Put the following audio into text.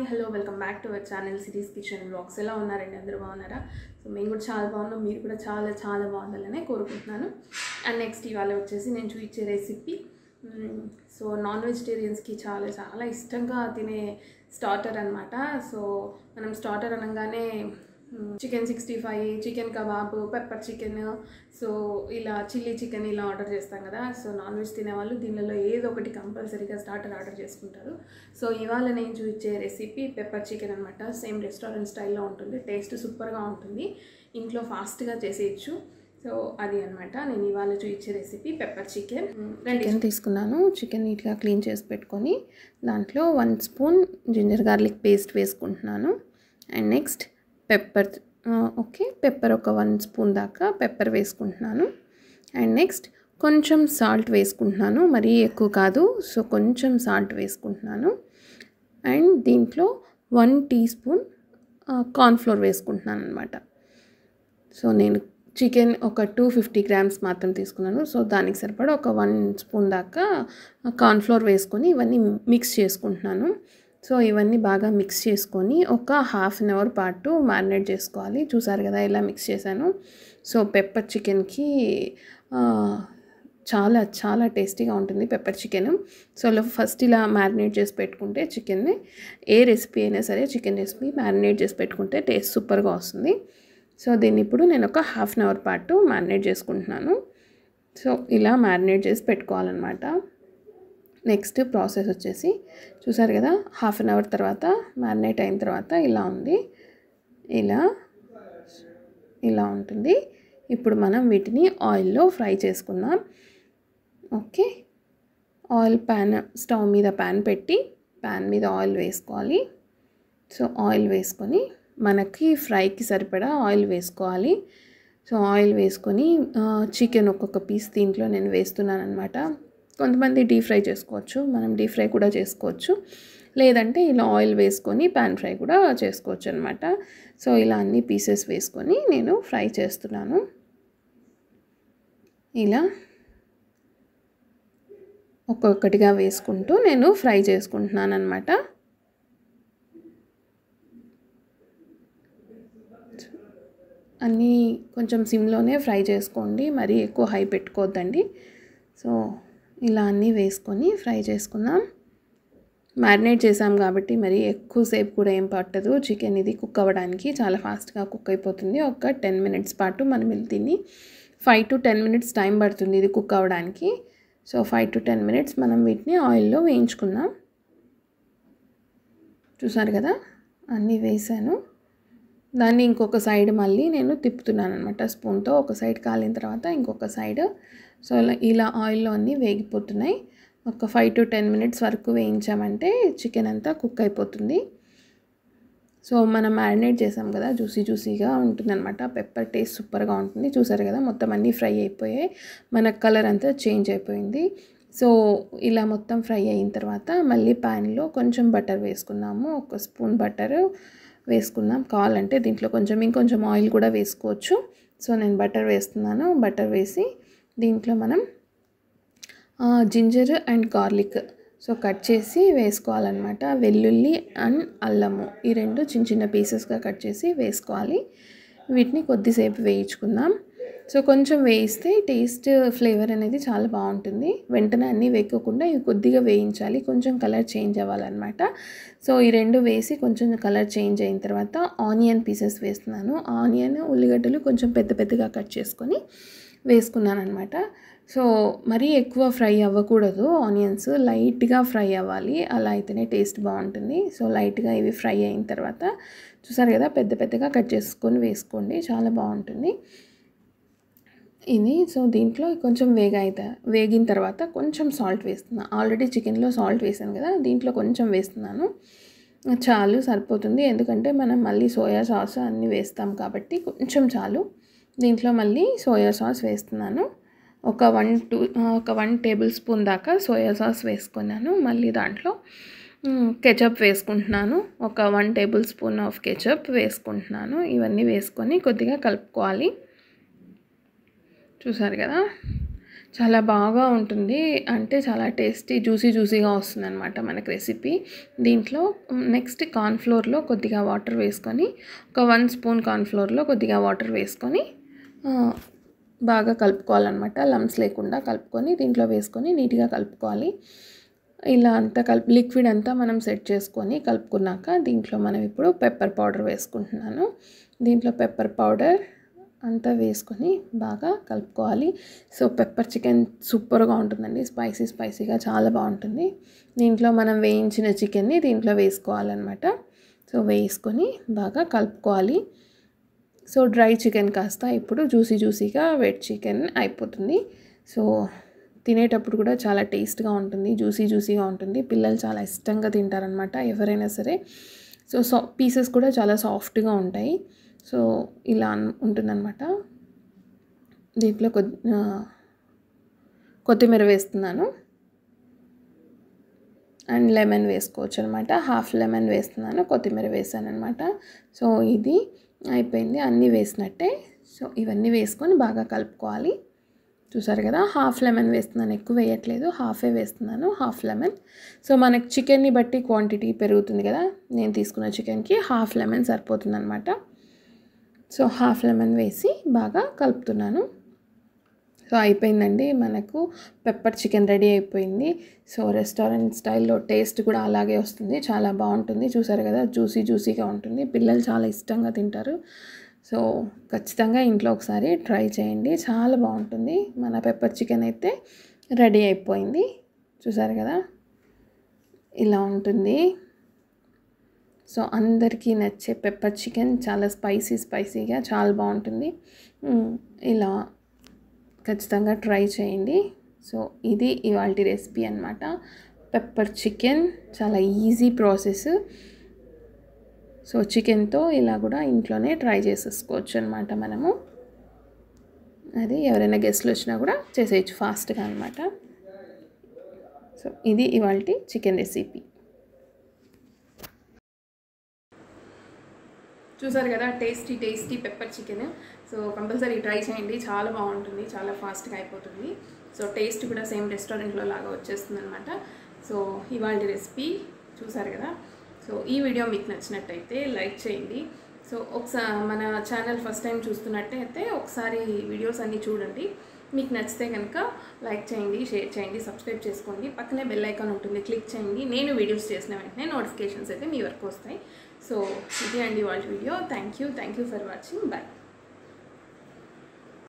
hello welcome back to our channel city's kitchen blogs ఎలా ఉన్నారండి అందరూ బాగున్నారా సో మేము కూడా చాలా బాగున్నాం మీరు కూడా చాలా చాలా బాగుండాలనే కోరుకుంటున్నాను అండ్ నెక్స్ట్ ఇవాళ వచ్చేసి నేను చూపించే రెసిపీ సో నాన్ వెజిటేరియన్స్కి చాలా చాలా ఇష్టంగా తినే స్టార్టర్ అనమాట సో మనం స్టార్టర్ అనగానే chicken sixty five chicken kebab pepper chicken so ఇలా చిల్లీ చికెన్ ఇలా ఆర్డర్ చేస్తాం కదా సో నాన్ వెజ్ తినేవాళ్ళు దీనిలో ఏదో ఒకటి కంపల్సరీగా స్టార్టర్ ఆర్డర్ చేసుకుంటారు సో ఇవాళ నేను చూపించే రెసిపీ పెప్పర్ చికెన్ అనమాట సేమ్ రెస్టారెంట్ స్టైల్లో ఉంటుంది టేస్ట్ సూపర్గా ఉంటుంది ఇంట్లో ఫాస్ట్గా చేసేయచ్చు సో అది అనమాట నేను ఇవాళ చూపించే రెసిపీ పెప్పర్ చికెన్ చికెన్ తీసుకున్నాను చికెన్ నీట్గా క్లీన్ చేసి పెట్టుకొని దాంట్లో one spoon ginger garlic paste వేసుకుంటున్నాను and next pepper okay pepper ఒక వన్ స్పూన్ దాకా పెప్పర్ వేసుకుంటున్నాను అండ్ నెక్స్ట్ కొంచెం సాల్ట్ వేసుకుంటున్నాను మరీ ఎక్కువ కాదు సో కొంచెం సాల్ట్ వేసుకుంటున్నాను అండ్ దీంట్లో వన్ టీ స్పూన్ కార్న్ఫ్లోర్ వేసుకుంటున్నాను అనమాట సో నేను చికెన్ ఒక టూ ఫిఫ్టీ గ్రామ్స్ మాత్రం తీసుకున్నాను సో దానికి సరిపడా ఒక వన్ స్పూన్ దాకా కార్న్ఫ్లోర్ వేసుకొని ఇవన్నీ మిక్స్ చేసుకుంటున్నాను సో ఇవన్నీ బాగా మిక్స్ చేసుకొని ఒక హాఫ్ అన్ అవర్ పాటు మ్యారినేట్ చేసుకోవాలి చూసారు కదా ఇలా మిక్స్ చేశాను సో పెప్పర్ చికెన్కి చాలా చాలా టేస్టీగా ఉంటుంది పెప్పర్ చికెన్ సో ఫస్ట్ ఇలా మ్యారినేట్ చేసి పెట్టుకుంటే చికెన్ని ఏ రెసిపీ అయినా సరే చికెన్ రెసిపీ మ్యారినేట్ చేసి పెట్టుకుంటే టేస్ట్ సూపర్గా వస్తుంది సో దీన్ని ఇప్పుడు నేను ఒక హాఫ్ అన్ అవర్ పాటు మ్యారినేట్ చేసుకుంటున్నాను సో ఇలా మ్యారినేట్ చేసి పెట్టుకోవాలన్నమాట నెక్స్ట్ ప్రాసెస్ వచ్చేసి చూసారు కదా హాఫ్ అన్ అవర్ తర్వాత మ్యారినేట్ అయిన తర్వాత ఇలా ఉంది ఇలా ఇలా ఉంటుంది ఇప్పుడు మనం వీటిని ఆయిల్లో ఫ్రై చేసుకుందాం ఓకే ఆయిల్ ప్యాన్ స్టవ్ మీద ప్యాన్ పెట్టి ప్యాన్ మీద ఆయిల్ వేసుకోవాలి సో ఆయిల్ వేసుకొని మనకి ఫ్రైకి సరిపడా ఆయిల్ వేసుకోవాలి సో ఆయిల్ వేసుకొని చికెన్ ఒక్కొక్క పీస్ దీంట్లో నేను వేస్తున్నాను అనమాట కొంతమంది డీప్ ఫ్రై చేసుకోవచ్చు మనం డీప్ ఫ్రై కూడా చేసుకోవచ్చు లేదంటే ఇలా ఆయిల్ వేసుకొని ప్యాన్ ఫ్రై కూడా చేసుకోవచ్చు అనమాట సో ఇలా అన్ని పీసెస్ వేసుకొని నేను ఫ్రై చేస్తున్నాను ఇలా ఒక్కొక్కటిగా వేసుకుంటూ నేను ఫ్రై చేసుకుంటున్నాను అనమాట అన్నీ కొంచెం సిమ్లోనే ఫ్రై చేసుకోండి మరీ ఎక్కువ హై పెట్టుకోవద్దండి సో ఇలా అన్నీ వేసుకొని ఫ్రై చేసుకుందాం మ్యారినేట్ చేసాం కాబట్టి మరి ఎక్కువసేపు కూడా ఏం పట్టదు చికెన్ ఇది కుక్ అవ్వడానికి చాలా ఫాస్ట్గా కుక్ అయిపోతుంది ఒక టెన్ మినిట్స్ పాటు మనం దీన్ని five to ten minutes time పడుతుంది ఇది కుక్ అవ్వడానికి so five to ten minutes మనం వీటిని ఆయిల్లో వేయించుకుందాం చూసారు కదా అన్నీ వేసాను దాన్ని ఇంకొక సైడ్ మళ్ళీ నేను తిప్పుతున్నాను అనమాట స్పూన్తో ఒక సైడ్ కాలిన తర్వాత ఇంకొక సైడ్ సో ఇలా ఇలా ఆయిల్లో అన్నీ వేగిపోతున్నాయి ఒక ఫైవ్ టు టెన్ మినిట్స్ వరకు వేయించామంటే చికెన్ అంతా కుక్ అయిపోతుంది సో మనం మ్యారినేట్ చేసాం కదా జ్యూసీ జ్యూసీగా ఉంటుందన్నమాట పెప్పర్ టేస్ట్ సూపర్గా ఉంటుంది చూసారు కదా మొత్తం అన్నీ ఫ్రై అయిపోయాయి మన కలర్ అంతా చేంజ్ అయిపోయింది సో ఇలా మొత్తం ఫ్రై అయిన తర్వాత మళ్ళీ ప్యాన్లో కొంచెం బటర్ వేసుకున్నాము ఒక స్పూన్ బటర్ వేసుకుందాం కావాలంటే దీంట్లో కొంచెం ఇంకొంచెం ఆయిల్ కూడా వేసుకోవచ్చు సో నేను బటర్ వేస్తున్నాను బటర్ వేసి దీంట్లో మనం ginger and garlic so cut చేసి వేసుకోవాలన్నమాట వెల్లుల్లి అండ్ అల్లము ఈ రెండు చిన్న చిన్న పీసెస్గా కట్ చేసి వేసుకోవాలి వీటిని కొద్దిసేపు వేయించుకుందాం సో కొంచెం వేయిస్తే టేస్ట్ ఫ్లేవర్ అనేది చాలా బాగుంటుంది వెంటనే అన్నీ వేయకోకుండా ఇవి కొద్దిగా వేయించాలి కొంచెం కలర్ చేంజ్ అవ్వాలన్నమాట సో ఈ రెండు వేసి కొంచెం కలర్ చేంజ్ అయిన తర్వాత ఆనియన్ పీసెస్ వేస్తున్నాను ఆనియన్ ఉల్లిగడ్డలు కొంచెం పెద్ద పెద్దగా కట్ చేసుకొని వేసుకున్నాను అనమాట సో మరీ ఎక్కువ ఫ్రై అవ్వకూడదు ఆనియన్స్ లైట్గా ఫ్రై అవ్వాలి అలా అయితేనే టేస్ట్ బాగుంటుంది సో లైట్గా ఇవి ఫ్రై అయిన తర్వాత చూసారు కదా పెద్ద పెద్దగా కట్ చేసుకొని వేసుకోండి చాలా బాగుంటుంది ఇది సో దీంట్లో కొంచెం వేగ అయితే వేగిన తర్వాత కొంచెం సాల్ట్ వేస్తున్నాను ఆల్రెడీ చికెన్లో సాల్ట్ వేసాను కదా దీంట్లో కొంచెం వేస్తున్నాను చాలు సరిపోతుంది ఎందుకంటే మనం మళ్ళీ సోయా సాస్ అన్నీ వేస్తాం కాబట్టి కొంచెం చాలు దీంట్లో మళ్ళీ సోయా సాస్ వేస్తున్నాను ఒక వన్ టూ ఒక వన్ టేబుల్ స్పూన్ దాకా సోయా సాస్ వేసుకున్నాను మళ్ళీ దాంట్లో కెచప్ వేసుకుంటున్నాను ఒక one tablespoon of ketchup వేసుకుంటున్నాను ఇవన్నీ వేసుకొని కొద్దిగా కలుపుకోవాలి చూసారు కదా చాలా బాగా ఉంటుంది అంటే చాలా టేస్టీ జ్యూసీ జ్యూసీగా వస్తుంది అనమాట మనకి రెసిపీ దీంట్లో నెక్స్ట్ కార్న్ఫ్లోర్లో కొద్దిగా వాటర్ వేసుకొని ఒక వన్ స్పూన్ కార్న్ఫ్లోర్లో కొద్దిగా వాటర్ వేసుకొని ఆ, బాగా కలుపుకోవాలన్నమాట లమ్స్ లేకుండా కలుపుకొని దీంట్లో వేసుకొని నీట్గా కలుపుకోవాలి ఇలా అంతా కలిపి లిక్విడ్ అంతా మనం సెట్ చేసుకొని కలుపుకున్నాక దీంట్లో మనం ఇప్పుడు పెప్పర్ పౌడర్ వేసుకుంటున్నాను దీంట్లో పెప్పర్ పౌడర్ అంతా వేసుకొని బాగా కలుపుకోవాలి సో పెప్పర్ చికెన్ సూపర్గా ఉంటుందండి స్పైసీ స్పైసీగా చాలా బాగుంటుంది దీంట్లో మనం వేయించిన చికెన్ని దీంట్లో వేసుకోవాలన్నమాట సో వేసుకొని బాగా కలుపుకోవాలి సో డ్రై చికెన్ కాస్త ఇప్పుడు జ్యూసీ జ్యూసీగా వెట్ చికెన్ అయిపోతుంది సో తినేటప్పుడు కూడా చాలా టేస్ట్గా ఉంటుంది జ్యూసీ జ్యూసీగా ఉంటుంది పిల్లలు చాలా ఇష్టంగా తింటారనమాట ఎవరైనా సరే సో సా పీసెస్ కూడా చాలా సాఫ్ట్గా ఉంటాయి సో ఇలా అన్- ఉంటుందన్నమాట దీంట్లో కొద్ది ఆ, కొత్తిమీర వేస్తున్నాను అండ్ లెమన్ వేసుకోవచ్చు అనమాట హాఫ్ లెమన్ వేస్తున్నాను కొత్తిమీర వేసాను అనమాట సో ఇది అయిపోయింది అన్నీ వేసినట్టే సో ఇవన్నీ వేసుకొని బాగా కలుపుకోవాలి చూసారు కదా హాఫ్ లెమన్ వేస్తున్నాను ఎక్కువ వేయట్లేదు హాఫే వేస్తున్నాను హాఫ్ లెమన్ సో మనకి చికెన్ని బట్టి క్వాంటిటీ పెరుగుతుంది కదా నేను తీసుకున్న చికెన్కి హాఫ్ లెమన్ సరిపోతుంది అనమాట సో హాఫ్ లెమన్ వేసి బాగా కలుపుతున్నాను సో అయిపోయిందండి మనకు పెప్పర్ చికెన్ రెడీ అయిపోయింది సో రెస్టారెంట్ స్టైల్లో టేస్ట్ కూడా అలాగే వస్తుంది చాలా బాగుంటుంది చూసారు కదా జ్యూసీ జ్యూసీగా ఉంటుంది పిల్లలు చాలా ఇష్టంగా తింటారు సో ఖచ్చితంగా ఇంట్లో ఒకసారి ట్రై చేయండి చాలా బాగుంటుంది మన పెప్పర్ చికెన్ అయితే రెడీ అయిపోయింది చూసారు కదా ఇలా ఉంటుంది సో అందరికీ నచ్చే పెప్పర్ చికెన్ చాలా స్పైసీ స్పైసీగా చాలా బాగుంటుంది మ్, ఇలా ఖచ్చితంగా ట్రై చేయండి సో ఇది ఇవాళ రెసిపీ అనమాట పెప్పర్ చికెన్ చాలా ఈజీ ప్రాసెస్ సో చికెన్తో ఇలా కూడా ఇంట్లోనే ట్రై చేసేసుకోవచ్చు అనమాట మనము అది ఎవరైనా గెస్ట్లు వచ్చినా కూడా చేసేయచ్చు ఫాస్ట్గా అనమాట సో ఇది ఇవాళ చికెన్ రెసిపీ చూసారు కదా tasty tasty pepper chicken so compulsory try చేయండి చాలా బాగుంటుంది చాలా ఫాస్ట్గా అయిపోతుంది సో టేస్ట్ కూడా సేమ్ రెస్టారెంట్లో లాగా వచ్చేస్తుంది అనమాట సో ఇవాళ రెసిపీ చూసారు కదా సో ఈ వీడియో మీకు నచ్చినట్టయితే లైక్ చేయండి సో ఒకసారి మన ఛానల్ ఫస్ట్ టైం చూస్తున్నట్టయితే ఒకసారి వీడియోస్ అన్నీ చూడండి మీకు నచ్చితే కనుక లైక్ చేయండి షేర్ చేయండి సబ్స్క్రైబ్ చేసుకోండి పక్కనే బెల్ ఐకాన్ ఉంటుంది క్లిక్ చేయండి నేను వీడియోస్ చేసిన వెంటనే నోటిఫికేషన్స్ అయితే మీ వరకు వస్తాయి సో ఇది అండి వాళ్ళ video thank you thank you for watching bye